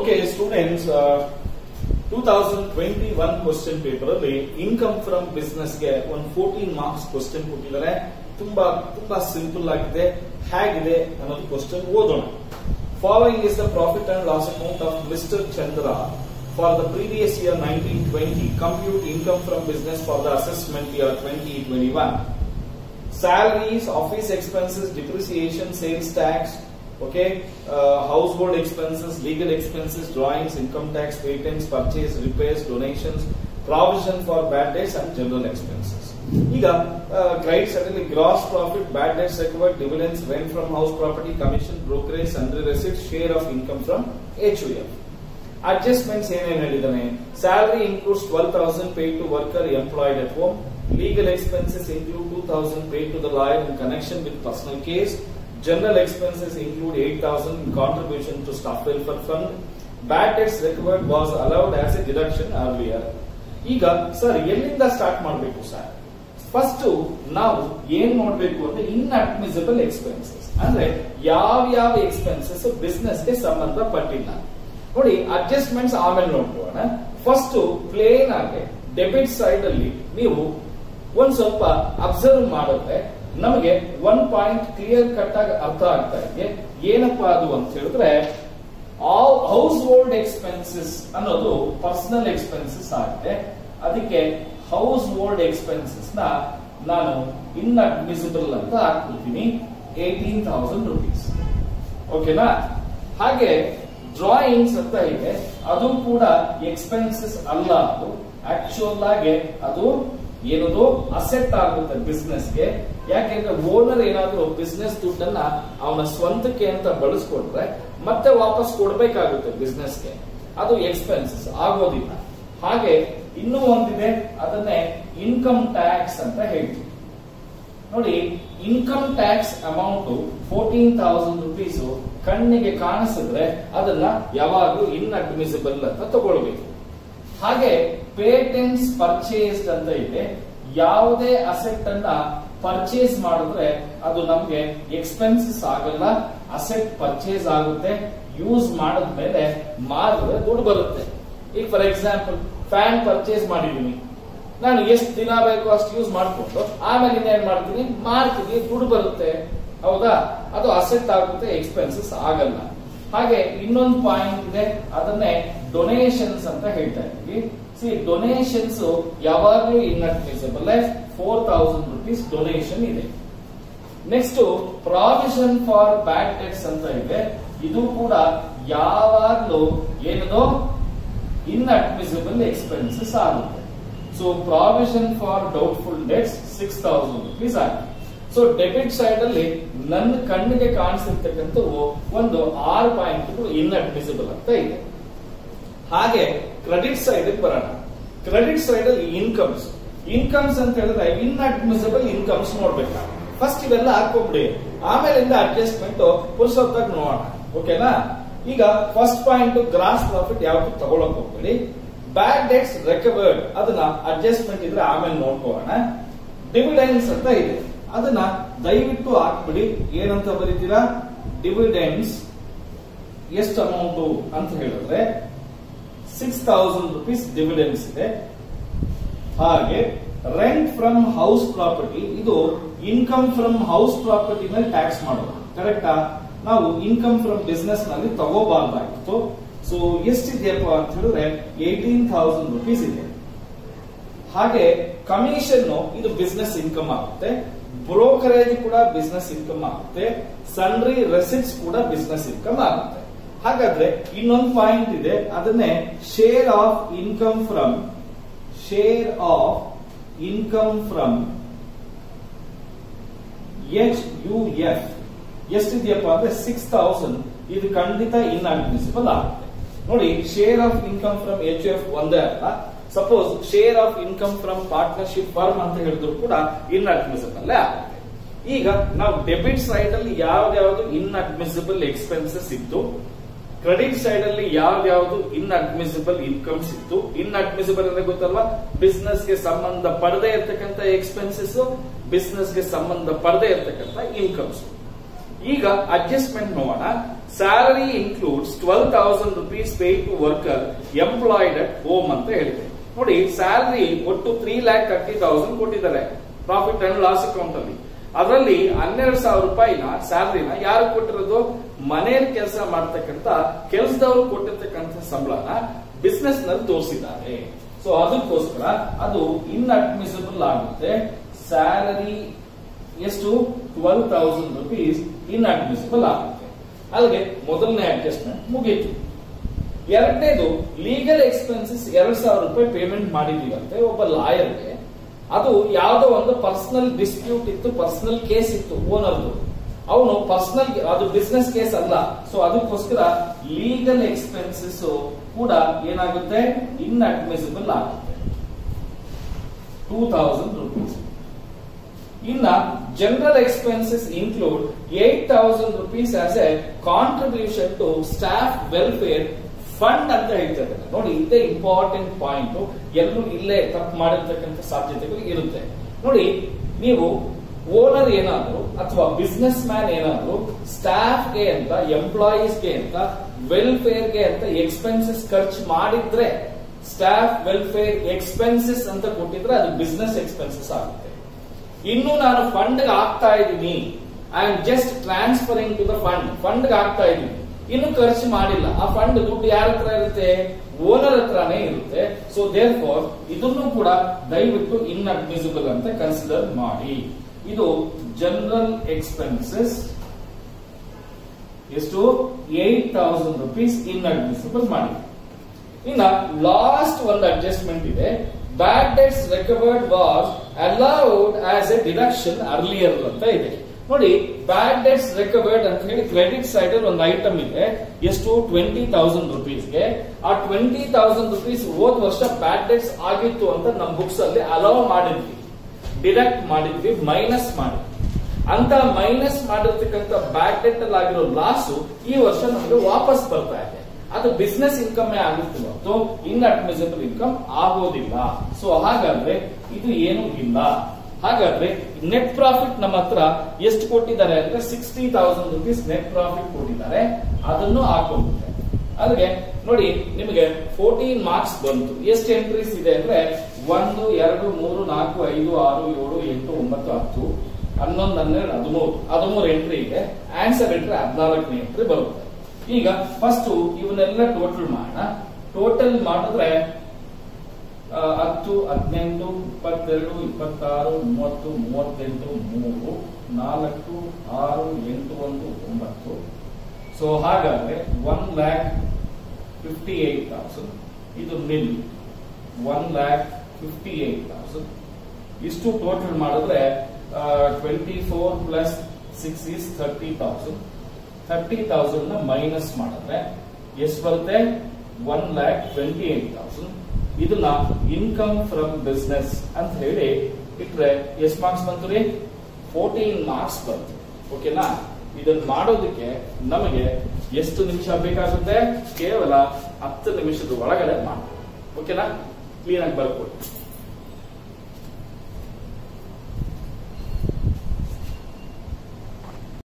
Okay students two thousand twenty one question paper ಅಲ್ಲಿ income from business ಗೆ ಒಂದು fourteen marks question ಕೊಟ್ಟಿದ್ದಾರೆ ತುಂಬಾ ತುಂಬಾ ಸಿಂಪಲ್ ಆಗಿದೆ ಹೇಗಿದೆ ಅನ್ನೋದು ಕ್ವಶನ್ ಓದೋಣ following is the profit and loss account of mister Chandra for the previous year nineteen twenty compute income from business for the assessment year twenty twenty one salaries, office expenses, depreciation, sales tax, okay, uh, household expenses, legal expenses, drawings, income tax, patents, purchase, repairs, donations, provision for bad debts and general expenses. ಈಗ ಕ್ರೈಟ್ ಸಡನ್ಲಿ gross profit bad debts recovered dividends rent from house property commission brokerage sundry receipt share of income from H U F adjustments ಏನೇನು ಹೇಳಿದ್ದಾನೆ salary includes twelve thousand paid to worker employed at home legal expenses include 2000 paid to the lawyer in connection with personal case general expenses include 8000 in contribution to staff welfare fund bad debts recovered was allowed as a deduction earlier ಈಗ sir ಎಲ್ಲಿಂದ start ಮಾಡಬೇಕು sir first ನಾವು ಏನ್ ನೋಡ್ಬೇಕು ಅಂದ್ರೆ inadmissible expenses ಅಂದ್ರೆ ಯಾವ ಯಾವ ಎಕ್ಸ್ಪೆನ್ಸಸ್ ಬಿಸ್ನೆಸ್ ಗೆ ಸಂಬಂಧಪಟ್ಟಿಲ್ಲ ನೋಡಿ ಅಡ್ಜಸ್ಟ್ಮೆಂಟ್ಸ್ ಆಮೇಲೆ ನೋಡ್ಕೊಳ್ಳೋಣ ಫಸ್ಟ್ ಪ್ಲೇನ್ ಆಗಿ ಡೆಬಿಟ್ ಸೈಡ್ ಅಲ್ಲಿ ನೀವು ಒಂದ್ ಸ್ವಲ್ಪ ಅಬ್ಸರ್ವ್ ಮಾಡಿದ್ರೆ ನಮಗೆ ಒನ್ ಪಾಯಿಂಟ್ ಕ್ಲಿಯರ್ ಕಟ್ ಆಗಿ ಅರ್ಥ ಆಗ್ತಾ ಇದೆ ಏನಪ್ಪಾ ಅದು ಅಂತ ಹೇಳಿದ್ರೆ ಆಲ್ ಹೌಸ್ ಹೋಲ್ಡ್ ಎಕ್ಸ್ಪೆನ್ಸಸ್ ಅನ್ನೋದು ಪರ್ಸನಲ್ ಎಕ್ಸ್ಪೆನ್ಸಸ್ ಆಗಿದೆ ಅದಕ್ಕೆ ಹೌಸ್ ಹೋಲ್ಡ್ ಎಕ್ಸ್ಪೆನ್ಸಸ್ ನ ನಾನು ಇನ್ಅಡ್ಮಿಸಿಬಲ್ ಅಂತ ಹಾಕ್ಬಿಡ್ತೀನಿ ಏಟೀನ್ ತೌಸಂಡ್ ರುಪೀಸ್ ಓಕೆನಾ ಹಾಗೆ ಡ್ರಾಯಿಂಗ್ಸ್ ಅಂತ ಇದೆ ಅದು ಕೂಡ ಎಕ್ಸ್ಪೆನ್ಸಸ್ ಅಲ್ಲ ಅದು ಆಕ್ಚುಯಲ್ ಆಗಿ ಅದು ಏನದು ಅಸೆಟ್ ಆಗುತ್ತೆ ಬಿಸ್ನೆಸ್ ಗೆ ಯಾಕೆಂದ್ರೆ ಓನರ್ ಏನಾದ್ರೂ ಬಿಸ್ನೆಸ್ ದುಡ್ಡನ್ನ ಅವನ ಸ್ವಂತಕ್ಕೆ ಅಂತ ಬಳಸ್ಕೊಂಡ್ರೆ ಮತ್ತೆ ವಾಪಸ್ ಕೊಡ್ಬೇಕಾಗುತ್ತೆ ಬಿಸ್ನೆಸ್ ಗೆ ಅದು ಎಕ್ಸ್ಪೆನ್ಸಸ್ ಆಗೋದಿಲ್ಲ ಹಾಗೆ ಇನ್ನೂ ಒಂದಿದೆ ಅದನ್ನೇ ಇನ್ಕಮ್ ಟ್ಯಾಕ್ಸ್ ಅಂತ ಹೇಳ್ತೀವಿ ನೋಡಿ income tax amount fourteen thousand rupees ಕಣ್ಣಿಗೆ ಕಾಣಿಸಿದ್ರೆ ಅದನ್ನ ಯಾವಾಗ್ಲೂ ಇನ್ಅಡ್ಮಿಸಿಬಲ್ ಅಂತ ತಗೊಳ್ಬೇಕು ಹಾಗೆ ಪೇಟೆಂಟ್ಸ್ ಪರ್ಚೇಸ್ಡ್ ಅಂತ ಇದೆ ಯಾವುದೇ ಅಸೆಟ್ ಅನ್ನ ಪರ್ಚೇಸ್ ಮಾಡಿದ್ರೆ ಅದು ನಮ್ಗೆ ಎಕ್ಸ್ಪೆನ್ಸಸ್ ಆಗಲ್ಲ ಅಸೆಟ್ ಪರ್ಚೇಸ್ ಆಗುತ್ತೆ ಯೂಸ್ ಮಾಡಿದ್ಮೇಲೆ ಮಾರಿದ್ರೆ ದುಡ್ಡು ಬರುತ್ತೆ ಈಗ ಫಾರ್ ಎಕ್ಸಾಂಪಲ್ ಫ್ಯಾನ್ ಪರ್ಚೇಸ್ ಮಾಡಿದೀನಿ ನಾನು ಎಷ್ಟು ದಿನ ಬೇಕೋ ಅಷ್ಟು ಯೂಸ್ ಮಾಡ್ಕೊಂಡು ಆಮೇಲೆ ಇನ್ನೇನ್ ಮಾಡ್ತೀನಿ ಮಾರ್ತೀನಿ ದುಡ್ಡು ಬರುತ್ತೆ ಹೌದಾ ಅದು ಅಸೆಟ್ ಆಗುತ್ತೆ ಎಕ್ಸ್ಪೆನ್ಸಸ್ ಆಗಲ್ಲ ಹಾಗೆ ಇನ್ನೊಂದು ಪಾಯಿಂಟ್ ಇದೆ ಅದನ್ನೇ ಡೊನೇಷನ್ಸ್ ಅಂತ ಹೇಳ್ತಾ ಇದ್ವಿ ಸಿ ಡೊನೇಷನ್ಸ್ ಯಾವಾಗಲೂ inadmissible four thousand rupees donation ಇದೆ next provision for bad debts ಅಂತ ಇದೆ ಇದು ಕೂಡ ಯಾವಾಗಲೂ ಏನದು ಇನ್ಅಡ್ಮಿಸಿಬಲ್ ಎಕ್ಸ್ಪೆನ್ಸಸ್ ಆಗುತ್ತೆ so provision for doubtful debts six thousand rupees ಆಗಿದೆ ಸೊ ಡೆಬಿಟ್ ಸೈಡ್ ಅಲ್ಲಿ ನನ್ನ ಕಣ್ಣಿಗೆ ಕಾಣಿಸಿರ್ತಕ್ಕಂಥವು ಒಂದು ಆರು ಪಾಯಿಂಟ್ಗಳು ಇನ್ಅಡ್ಮಿಸಿಬಲ್ ಅಂತ ಇದೆ ಹಾಗೆ ಕ್ರೆಡಿಟ್ ಸೈಡ್ ಬರೋಣ ಕ್ರೆಡಿಟ್ ಸೈಡ್ ಅಲ್ಲಿ ಇನ್ಕಮ್ಸ್ ಇನ್ಕಮ್ಸ್ ಅಂತ ಹೇಳಿದ್ರೆ ಇನ್ಅಡ್ಮಿಸಿಬಲ್ ಇನ್ಕಮ್ಸ್ ನೋಡ್ಬೇಕು ಫಸ್ಟ್ ಇವೆಲ್ಲ ಹಾಕೊಂಬಿಡಿ ಆಮೇಲಿಂದ ಅಡ್ಜಸ್ಟ್ಮೆಂಟ್ ಪುರುಷೋತ್ತಾಗ ನೋಡೋಣ ಓಕೆನಾ ಈಗ ಫಸ್ಟ್ ಪಾಯಿಂಟ್ ಗ್ರಾಸ್ ಪ್ರಾಫಿಟ್ ಯಾವ್ದು ತಗೊಳಕ್ ಹೋಗ್ಬೇಡಿ ಬ್ಯಾಡ್ ಡೆಟ್ಸ್ ರೆಕವರ್ಡ್ ಅದನ್ನ ಅಡ್ಜಸ್ಟ್ಮೆಂಟ್ ಇದ್ರೆ ಆಮೇಲೆ ನೋಡ್ಕೋಣ ಡಿವಿಡೆನ್ಸ್ ಅಂತ ಇದೆ ಅದನ್ನ ದಯವಿಟ್ಟು ಹಾಕ್ಬಿಡಿ ಏನಂತ ಬರೀತೀರಾ ಡಿವಿಡೆನ್ಸ್ ಎಷ್ಟು ಅಮೌಂಟ್ ಅಂತ ಹೇಳಿದ್ರೆ ಸಿಕ್ಸ್ ತೌಸಂಡ್ ರುಪೀಸ್ ಡಿವಿಡೆನ್ಸ್ ಇದೆ ಹಾಗೆ ರೆಂಟ್ ಫ್ರಮ್ ಹೌಸ್ ಪ್ರಾಪರ್ಟಿ ಇದು ಇನ್ಕಮ್ ಫ್ರಮ್ ಹೌಸ್ ಪ್ರಾಪರ್ಟಿ ಮೇಲೆ ಟ್ಯಾಕ್ಸ್ ಮಾಡೋದು ಕರೆಕ್ಟಾ ನಾವು ಇನ್ಕಮ್ ಫ್ರಮ್ ಬಿಸ್ನೆಸ್ ನಲ್ಲಿ ತಗೋಬಾರ್ದಾಗಿತ್ತು ಸೊ ಎಷ್ಟಿದೆಯಪ್ಪ ಅಂತ ಹೇಳಿದ್ರೆ ಏಟೀನ್ ಥೌಸಂಡ್ ರುಪೀಸ್ ಇದೆ ಹಾಗೆ ಕಮಿಷನ್ ಇದು ಬಿಸ್ನೆಸ್ ಇನ್ಕಮ್ ಆಗುತ್ತೆ ಬ್ರೋಕರೇಜ್ ಕೂಡ ಬಿಸ್ನೆಸ್ ಇನ್ಕಮ್ ಆಗುತ್ತೆ ಸನ್ರಿ ರೆಸಿಟ್ಸ್ ಕೂಡ ಬಿಸ್ನೆಸ್ ಇನ್ಕಮ್ ಆಗುತ್ತೆ ಹಾಗಾದ್ರೆ ಇನ್ನೊಂದು ಪಾಯಿಂಟ್ ಇದೆ ಅದನ್ನೇ share of income from share of income from H U F ಎಷ್ಟಿದೆಯಪ್ಪ ಅಂದ್ರೆ ಸಿಕ್ಸ್ ತೌಸಂಡ್ ಇದು ಖಂಡಿತ ಇನ್ಅಡ್ಮಿಸಿಬಲ್ ಆಗುತ್ತೆ ನೋಡಿ share of income from H F ಒಂದೇ ಅಲ್ಲ suppose share of income from partnership firm ಅಂತ ಹೇಳಿದ್ರು ಕೂಡ ಇನ್ಅಡ್ಮಿಸಿಬಲ್ ಆಗುತ್ತೆ ಈಗ ನಾವು ಡೆಬಿಟ್ ಸೈಡ್ ಅಲ್ಲಿ ಯಾವ್ದಾವ್ದು ಇನ್ಅಡ್ಮಿಸಿಬಲ್ ಎಕ್ಸ್ಪೆನ್ಸಸ್ ಇತ್ತು ಕ್ರೆಡಿಟ್ ಸೈಡ್ ಅಲ್ಲಿ ಯಾವ್ಯಾವ್ದು ಇನ್ಅಡ್ಮಿಸಿಬಲ್ ಇನ್ಕಮ್ಸ್ ಇತ್ತು ಇನ್ಅಡ್ಮಿಸಿಬಲ್ ಅಂದ್ರೆ ಗೊತ್ತಲ್ವಾ ಬಿಸ್ನೆಸ್ ಗೆ ಸಂಬಂಧ ಪಡದೆ ಇರ್ತಕ್ಕಂಥ ಎಕ್ಸ್ಪೆನ್ಸಸ್ ಬಿಸ್ನೆಸ್ ಗೆ ಸಂಬಂಧ ಪಡದೆ ಇರ್ತಕ್ಕಂಥ ಇನ್ಕಮ್ಸ್ ಈಗ ಅಡ್ಜಸ್ಟ್ಮೆಂಟ್ ನೋಡೋಣ salary includes twelve thousand rupees pay to worker employed at home ಅಂತ ಹೇಳಿದೆ ನೋಡಿ ಸ್ಯಾಲರಿ ಒಟ್ಟು ತ್ರೀ ಲ್ಯಾಕ್ ತರ್ಟಿ ತೌಸಂಡ್ ಕೊಟ್ಟಿದ್ದಾರೆ ಪ್ರಾಫಿಟ್ ಅಂಡ್ ಲಾಸ್ ಅಕೌಂಟ್ ಅಲ್ಲಿ ಅದರಲ್ಲಿ ಹನ್ನೆರಡು ಸಾವಿರ ರೂಪಾಯಿನ ಸ್ಯಾಲರಿನ ಯಾರು ಕೊಟ್ಟಿರೋದು ಮನೆಯಲ್ಲಿ ಕೆಲಸ ಮಾಡ್ತಕ್ಕಂತ ಕೆಲಸದವರು ಕೊಟ್ಟಿರ್ತಕ್ಕಂಥ ಸಂಬಳನ ಬಿಸ್ನೆಸ್ ನಲ್ಲಿ ತೋರಿಸಿದ್ದಾರೆ ಸೊ ಅದಕ್ಕೋಸ್ಕರ ಅದು ಇನ್ಅಡ್ಮಿಸಿಬಲ್ ಆಗುತ್ತೆ ಸ್ಯಾಲರಿ ಎಷ್ಟು ಟ್ವೆಲ್ ತೌಸಂಡ್ ರುಪೀಸ್ ಇನ್ಅಡ್ಮಿಸಿಬಲ್ ಆಗುತ್ತೆ ಅಲ್ಲಿಗೆ ಮೊದಲನೇ ಅಡ್ಜಸ್ಟ್ಮೆಂಟ್ ಮುಗೀತು ಎರಡನೇದು ಲೀಗಲ್ ಎಕ್ಸ್ಪೆನ್ಸಸ್ ಎರಡ್ ಸಾವಿರ ರೂಪಾಯಿ ಪೇಮೆಂಟ್ ಮಾಡಿದೀವಂತೆ ಒಬ್ಬ ಲಾಯರ್ಗೆ ಅದು ಯಾವುದೋ ಒಂದು ಪರ್ಸನಲ್ ಡಿಸ್ಪ್ಯೂಟ್ ಇತ್ತು ಪರ್ಸನಲ್ ಕೇಸ್ ಇತ್ತು ಓನರ್ದು ಅವನು ಪರ್ಸನಲ್ ಅದು ಬಿಸ್ನೆಸ್ ಕೇಸ್ ಅಲ್ಲ ಸೊ ಅದಕ್ಕೋಸ್ಕರ ಲೀಗಲ್ ಎಕ್ಸ್ಪೆನ್ಸಸ್ ಕೂಡ ಏನಾಗುತ್ತೆ ಇನ್ಅಡ್ಮಿಸಿಬಲ್ ಆಗುತ್ತೆ ಟೂ ತೌಸಂಡ್ ರುಪೀಸ್ ಇನ್ನ general expenses include eight thousand rupees as a contribution to staff welfare fund ಅಂತ ಹೇಳ್ತಾರೆ ನೋಡಿ ಇದೇ ಇಂಪಾರ್ಟೆಂಟ್ ಪಾಯಿಂಟ್ ಎಲ್ಲರೂ ಇಲ್ಲೇ ತಪ್ಪು ಮಾಡಿರ್ತಕ್ಕಂಥ ಸಾಧ್ಯತೆಗಳು ಇರುತ್ತೆ ನೋಡಿ ನೀವು ಓನರ್ ಏನಾದ್ರು ಅಥವಾ ಬಿಸ್ನೆಸ್ ಮ್ಯಾನ್ ಏನಾದ್ರು ಸ್ಟಾಫ್ಗೆ ಅಂತ ಎಂಪ್ಲಾಯೀಸ್ಗೆ ಅಂತ ವೆಲ್ಫೇರ್ಗೆ ಅಂತ ಎಕ್ಸ್ಪೆನ್ಸಸ್ ಖರ್ಚು ಮಾಡಿದ್ರೆ ಸ್ಟಾಫ್ ವೆಲ್ಫೇರ್ ಎಕ್ಸ್ಪೆನ್ಸಸ್ ಅಂತ ಕೊಟ್ಟಿದ್ರೆ ಅದು ಬಿಸ್ನೆಸ್ ಎಕ್ಸ್ಪೆನ್ಸಸ್ ಆಗುತ್ತೆ ಇನ್ನು ನಾನು ಫಂಡ್ ಹಾಕ್ತಾ ಇದ್ದೀನಿ I am just transferring to the fund fund ಹಾಕ್ತಾ ಇದ್ದೀನಿ ಇನ್ನು ಖರ್ಚು ಮಾಡಿಲ್ಲ ಆ ಫಂಡ್ ದುಡ್ಡು ಯಾರ ಹತ್ರ ಇರುತ್ತೆ ಓನರ್ ಹತ್ರನೇ ಇರುತ್ತೆ ಸೊ ದೇರ್ ಫೋರ್ ಇದನ್ನು ಕೂಡ ದಯವಿಟ್ಟು ಇನ್ಅಡ್ಮಿಸಿಬಲ್ ಅಂತ ಕನ್ಸಿಡರ್ ಮಾಡಿ ಇದು ಜನರಲ್ ಎಕ್ಸ್ಪೆನ್ಸಸ್ ಎಷ್ಟು ಏಟ್ ತೌಸಂಡ್ ರುಪೀಸ್ ಇನ್ಅಡ್ಮಿಸಿಬಲ್ ಮಾಡಿ ಇನ್ನ ಲಾಸ್ಟ್ ಒಂದು ಅಡ್ಜಸ್ಟ್ಮೆಂಟ್ ಇದೆ bad debts recovered was allowed as a deduction earlier ಅಂತ ಇದೆ ನೋಡಿ ಬ್ಯಾಡ್ ಡೆಟ್ಸ್ ರಿಕವರ್ಡ್ ಅಂತ ಹೇಳಿ ಕ್ರೆಡಿಟ್ ಸೈಡ್ ಅಲ್ಲಿ ಒಂದು ಐಟಮ್ ಇದೆ ಎಷ್ಟು ಟ್ವೆಂಟಿ ತೌಸಂಡ್ ರುಪೀಸ್ಗೆ ಆ ಟ್ವೆಂಟಿ ತೌಸಂಡ್ ರುಪೀಸ್ ಹೋದ್ ವರ್ಷ ಬ್ಯಾಡ್ ಡೆಟ್ಸ್ ಆಗಿತ್ತು ಅಂತ ನಮ್ಮ ಬುಕ್ಸ್ ಅಲ್ಲಿ ಅಲೌ ಮಾಡಿದ್ವಿ ಡಿಡಕ್ಟ್ ಮಾಡಿದ್ವಿ ಮೈನಸ್ ಮಾಡಿದ್ವಿ ಅಂತ ಮೈನಸ್ ಮಾಡಿರ್ತಕ್ಕಂಥ ಬ್ಯಾಡ್ ಡೆಟ್ ಅಲ್ಲಿ ಆಗಿರೋ ಲಾಸ್ ಈ ವರ್ಷ ನಮಗೆ ವಾಪಸ್ ಬರ್ತಾ ಇದೆ ಅದು ಬಿಸ್ನೆಸ್ ಇನ್ಕಮ್ ಆಗುತ್ತೆ ಹೊರತು ಇನ್ಅಡ್ಮಿಸಿಬಲ್ ಇನ್ಕಮ್ ಆಗೋದಿಲ್ಲ ಸೊ ಹಾಗಾದ್ರೆ ಇದು ಏನು ಇಲ್ಲ ಹಾಗಾದ್ರೆ ನೆಟ್ ಪ್ರಾಫಿಟ್ ನಮ್ಮ ಹತ್ರ ಎಷ್ಟು ಕೊಟ್ಟಿದ್ದಾರೆ ಅಂದ್ರೆ sixty thousand rupees net profit ಕೊಟ್ಟಿದ್ದಾರೆ ಅದನ್ನು ಹಾಕೊಂಡಿದೆ ಅಲ್ಲಿಗೆ ನೋಡಿ ನಿಮಗೆ ಫೋರ್ಟೀನ್ ಮಾರ್ಕ್ಸ್ ಬಂತು ಎಷ್ಟು ಎಂಟ್ರೀಸ್ ಇದೆ ಅಂದ್ರೆ ಒಂದು ಎರಡು ಮೂರು ನಾಲ್ಕು ಐದು ಆರು ಏಳು ಎಂಟು ಒಂಬತ್ತು ಹತ್ತು ಹನ್ನೊಂದು ಹನ್ನೆರಡು ಹದಿಮೂರು ಹದಿಮೂರು ಎಂಟ್ರಿ ಇದೆ ಆನ್ಸರ್ ಎಂಟ್ರಿ ಹದಿನಾಲ್ಕನೇ ಎಂಟ್ರಿ ಬರುತ್ತೆ ಈಗ ಫಸ್ಟ್ ಇವನ್ನೆಲ್ಲ ಟೋಟಲ್ ಮಾಡೋಣ ಟೋಟಲ್ ಮಾಡಿದ್ರೆ ಆ, ಹತ್ತು ಹದಿನೆಂಟು ಇಪ್ಪತ್ತೆರಡು ಇಪ್ಪತ್ತಾರು ಮೂವತ್ತು ಮೂವತ್ತೆಂಟು ಮೂರು ನಾಲ್ಕು ಆರು ಎಂಟು ಒಂದು ಒಂಬತ್ತು ಸೊ ಹಾಗಾದ್ರೆ one lakh fifty eight thousand ಇದು nil one lakh fifty eight thousand ಇಷ್ಟು ಟೋಟಲ್ ಮಾಡಿದ್ರೆ twenty four plus six is thirty thousand thirty thousand ನ ಮೈನಸ್ ಮಾಡಿದ್ರೆ ಎಷ್ಟು ಬರುತ್ತೆ one lakh twenty eight thousand ಇದನ್ನ ಇನ್ಕಮ್ ಫ್ರಮ್ ಬಿಸ್ನೆಸ್ ಅಂತ ಹೇಳಿ ಇಟ್ರೆ ಎಷ್ಟು ಮಾರ್ಕ್ಸ್ ಬಂತು ರೀ ಫೋರ್ಟೀನ್ ಮಾರ್ಕ್ಸ್ ಬಂತು ಓಕೆನಾ ಇದನ್ನ ಮಾಡೋದಕ್ಕೆ ನಮಗೆ ಎಷ್ಟು ನಿಮಿಷ ಬೇಕಾಗುತ್ತೆ ಕೇವಲ ಹತ್ತು ನಿಮಿಷದ ಒಳಗಡೆ ಮಾಡಿ ಓಕೆನಾ ಕ್ಲೀನ್ ಆಗಿ ಬರ್ಕೊಡಿ